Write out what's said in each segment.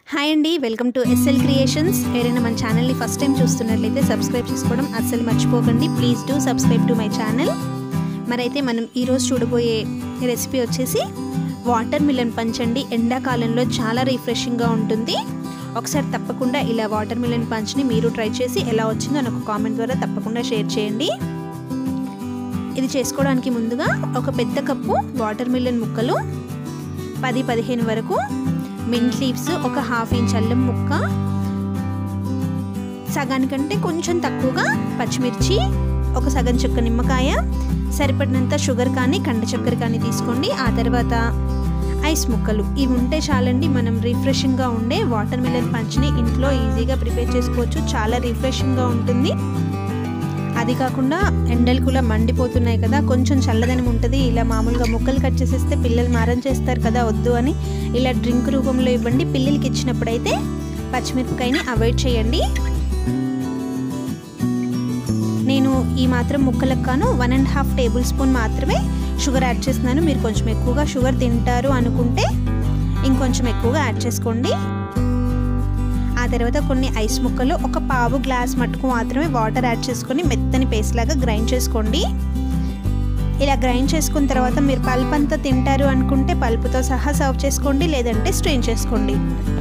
hi అండి welcome to SL creations ఎవరైనా మన ఛానల్ని ఫస్ట్ టైం చూస్తున్నట్లయితే సబ్స్క్రైబ్ చేసుకోవడం అస్సలు మర్చిపోకండి please do subscribe to my channel మరైతే మనం ఈరోజు చూడబోయే రెసిపీ వచ్చేసి వాటర్ మిలన్ పంచ్ అండి ఎండాకాలంలో చాలా రిఫ్రెషింగ్గా ఉంటుంది ఒకసారి తప్పకుండా ఇలా వాటర్ మిలన్ పంచ్ని మీరు ట్రై చేసి ఎలా వచ్చిందో నాకు కామెంట్ ద్వారా తప్పకుండా షేర్ చేయండి ఇది చేసుకోవడానికి ముందుగా ఒక పెద్ద కప్పు వాటర్ మిలన్ ముక్కలు పది పదిహేను వరకు మింట్ లీవ్స్ ఒక హాఫ్ ఇంచ్ అల్లం ముక్క సగానికంటే కొంచెం తక్కువగా పచ్చిమిర్చి ఒక సగం చుక్క నిమ్మకాయ సరిపడినంత షుగర్ కానీ కండ చక్కెర కానీ తీసుకోండి ఆ తర్వాత ఐస్ ముక్కలు ఇవి ఉంటే చాలండి మనం రిఫ్రెషింగ్గా ఉండే వాటర్ మిలన్ పంచ్ని ఇంట్లో ఈజీగా ప్రిపేర్ చేసుకోవచ్చు చాలా రిఫ్రెషింగ్గా ఉంటుంది అది కాకుండా ఎండలు కూడా మండిపోతున్నాయి కదా కొంచెం చల్లదనం ఉంటుంది ఇలా మామూలుగా ముక్కలు కట్ చేసేస్తే పిల్లలు మారం చేస్తారు కదా వద్దు అని ఇలా డ్రింక్ రూపంలో ఇవ్వండి పిల్లలకి ఇచ్చినప్పుడైతే పచ్చిమిరపకాయని అవాయిడ్ చేయండి నేను ఈ మాత్రం ముక్కలకు కాను one and half tablespoon మాత్రమే షుగర్ యాడ్ చేస్తున్నాను మీరు కొంచెం ఎక్కువగా షుగర్ తింటారు అనుకుంటే ఇంకొంచెం ఎక్కువగా యాడ్ చేసుకోండి ఆ తర్వాత కొన్ని ఐస్ ముక్కలు ఒక పావు గ్లాస్ మట్టుకు మాత్రమే వాటర్ యాడ్ చేసుకొని మెత్తని పేస్ట్ లాగా గ్రైండ్ చేసుకోండి ఇలా గ్రైండ్ చేసుకున్న తర్వాత మీరు పల్ప్ అంతా తింటారు అనుకుంటే పల్పుతో సహా సర్వ్ చేసుకోండి లేదంటే స్ట్రెయిన్ చేసుకోండి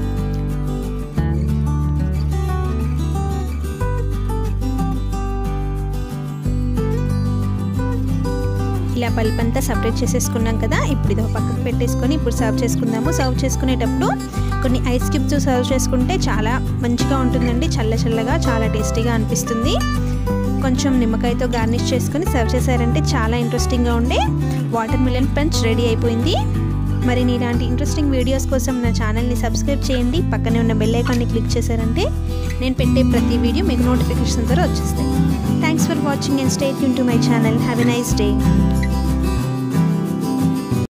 ఇలా పల్ప్ అంతా సపరేట్ చేసేసుకున్నాం కదా ఇప్పుడు ఇది పక్కకు పెట్టేసుకొని ఇప్పుడు సర్వ్ చేసుకుందాము సర్వ్ చేసుకునేటప్పుడు కొన్ని ఐస్ క్యూబ్స్ సర్వ్ చేసుకుంటే చాలా మంచిగా ఉంటుందండి చల్ల చల్లగా చాలా టేస్టీగా అనిపిస్తుంది కొంచెం నిమ్మకాయతో గార్నిష్ చేసుకొని సర్వ్ చేశారంటే చాలా ఇంట్రెస్టింగ్గా ఉండే వాటర్ మిలన్ పంచ్ రెడీ అయిపోయింది మరి ఇలాంటి ఇంట్రెస్టింగ్ వీడియోస్ కోసం నా ఛానల్ని సబ్స్క్రైబ్ చేయండి పక్కనే ఉన్న బెల్ ఐకాన్ని క్లిక్ చేశారంటే నేను పెట్టే ప్రతి వీడియో మీకు నోటిఫికేషన్ ద్వారా వచ్చేస్తాయి thanks for watching and stay tune to my channel have a nice day